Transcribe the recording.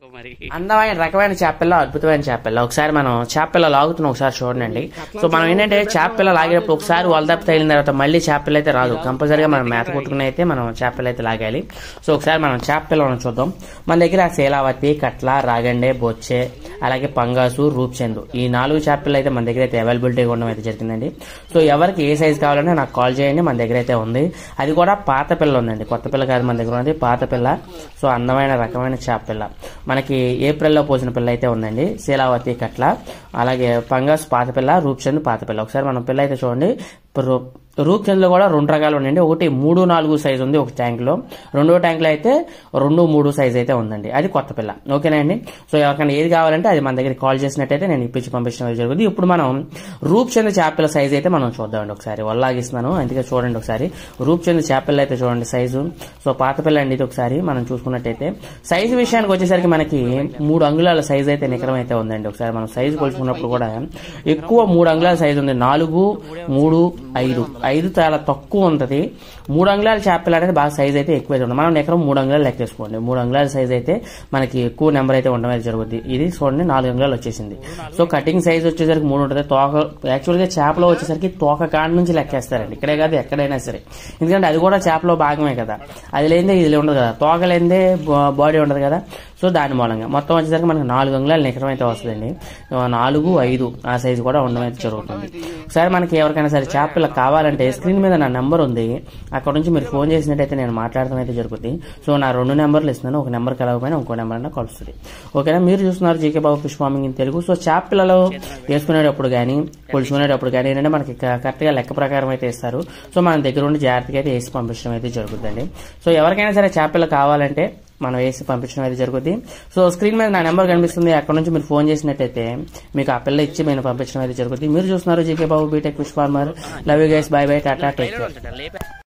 మరి అందమైన రకమైన చేపల్లో అద్భుతమైన చేపల్లో ఒకసారి మనం చేపల్ల లాగుతున్నాం ఒకసారి చూడండి సో మనం ఏంటంటే చేపల్ల లాగేటప్పుడు ఒకసారి వలదప్ప తగిలిన తర్వాత మళ్ళీ చేపలు అయితే రాదు కంపల్సరీగా మనం మేత కొట్టుకుని అయితే మనం చేపలు అయితే లాగాలి సో ఒకసారి మనం చేపలను చూద్దాం మన దగ్గర శీలావతి కట్ల రాగండే బొచ్చే అలాగే పంగాసు రూప్చందు ఈ నాలుగు చేపలు అయితే మన దగ్గర అయితే అవైలబిలిటీగా ఉండడం అయితే జరిగిందండి సో ఎవరికి ఏ సైజ్ కావాలన్నా నాకు కాల్ చేయండి మన దగ్గర అయితే ఉంది అది కూడా పాత పిల్ల ఉందండి కొత్త పిల్ల కాదు మన దగ్గర ఉంది పాత పిల్ల సో అందమైన రకమైన చేప పిల్ల మనకి ఏప్రిల్లో పోసిన పిల్ల అయితే ఉందండి శీలావతి కట్ల అలాగే పంగాస్ పాత పిల్ల రూప్చంద్ పాత పిల్ల ఒకసారి మనం పిల్ల అయితే చూడండి రూ- రూప్చంద్లో కూడా రెండు రకాలు ఉన్నాయండి ఒకటి మూడు నాలుగు సైజ్ ఉంది ఒక ట్యాంక్లో రెండో ట్యాంక్లో అయితే రెండు మూడు సైజ్ అయితే ఉందండి అది కొత్త పిల్ల ఓకేనా అండి సో ఎవరికైనా ఏది కావాలంటే అది మన దగ్గర కాల్ చేసినట్టయితే నేను ఇప్పించి పంపించడం జరుగుతుంది ఇప్పుడు మనం రూప్చంద్ చేపల సైజ్ అయితే మనం చూద్దామండి ఒకసారి వల్లాగిస్తున్నాను అందుకే చూడండి ఒకసారి రూప్చంద్ చేపలు అయితే చూడండి సైజు సో పాత పిల్ల అండి ఇది ఒకసారి మనం చూసుకున్నట్టయితే సైజు విషయానికి వచ్చేసరికి మనకి మూడు అంగుళాల సైజ్ అయితే నికరం అయితే ఉందండి ఒకసారి మనం సైజు కొలుచుకున్నప్పుడు కూడా ఎక్కువ మూడు అంగుళాల సైజు ఉంది నాలుగు మూడు ఐదు ఐదు చాలా తక్కువ ఉంటుంది మూడు అంగుళాల చేపలు అనేది బాగా సైజ్ అయితే ఎక్కువ అయితే ఉంది మనం ఎకరం మూడు అంగుళాలు లెక్కేసుకోండి మూడు అంగుళాల సైజ్ అయితే మనకి ఎక్కువ నెంబర్ అయితే ఉండడం అయితే జరుగుతుంది ఇది చూడండి నాలుగు అంగుళాలు వచ్చేసింది సో కటింగ్ సైజ్ వచ్చేసరికి మూడు ఉంటుంది తోక యాక్చువల్గా చేపలో వచ్చేసరికి తోక కాడ నుంచి లెక్కేస్తారండి ఇక్కడే కాదు ఎక్కడైనా సరే ఎందుకంటే అది కూడా చేపలో భాగమే కదా అది లేదే ఇది ఉండదు కదా తోక లేదే బాడీ ఉండదు కదా సో దాని మూలంగా మొత్తం వచ్చేసరికి మనకి నాలుగు అంగుళాలు నికరం అయితే వస్తుందండి ఆ, నాలుగు ఐదు ఆ సైజు కూడా ఉండడం అయితే జరుగుతుంది ఒకసారి మనకి ఎవరికైనా సరే చేపలు కావాలంటే స్క్రీన్ మీద నా నెంబర్ ఉంది అక్కడ నుంచి మీరు ఫోన్ చేసినట్టయితే నేను మాట్లాడడం అయితే జరుగుతుంది సో నా రెండు నెంబర్లు ఇస్తున్నాను ఒక నెంబర్ కలవకపోయినా ఇంకో నెంబర్ అన్నా కలుస్తుంది ఓకేనా మీరు చూస్తున్నారు GK Babu fish farming in Telugu so చేపలలో వేసుకునేటప్పుడు కానీ కొలుచుకునేటప్పుడు కానీ ఏంటంటే మనకి క- కరెక్ట్గా లెక్క ప్రకారం అయితే ఇస్తారు సో మన దగ్గర ఉండి జాగ్రత్తగా అయితే వేసి పంపించడం అయితే జరుగుతుందండి సో ఎవరికైనా సరే చేపలు కావాలంటే మనం వేసి పంపించడం అయితే జరుగుతుంది సో స్క్రీన్ మీద నా నెంబర్ కనిపిస్తుంది అక్కడ నుంచి మీరు ఫోన్ చేసినట్టయితే మీకు ఆ పిల్ల ఇచ్చి మేము పంపించడం అయితే జరుగుతుంది మీరు చూస్తున్నారు GK Babu B Tech fish farmer love you guys bye bye tata take care లేపే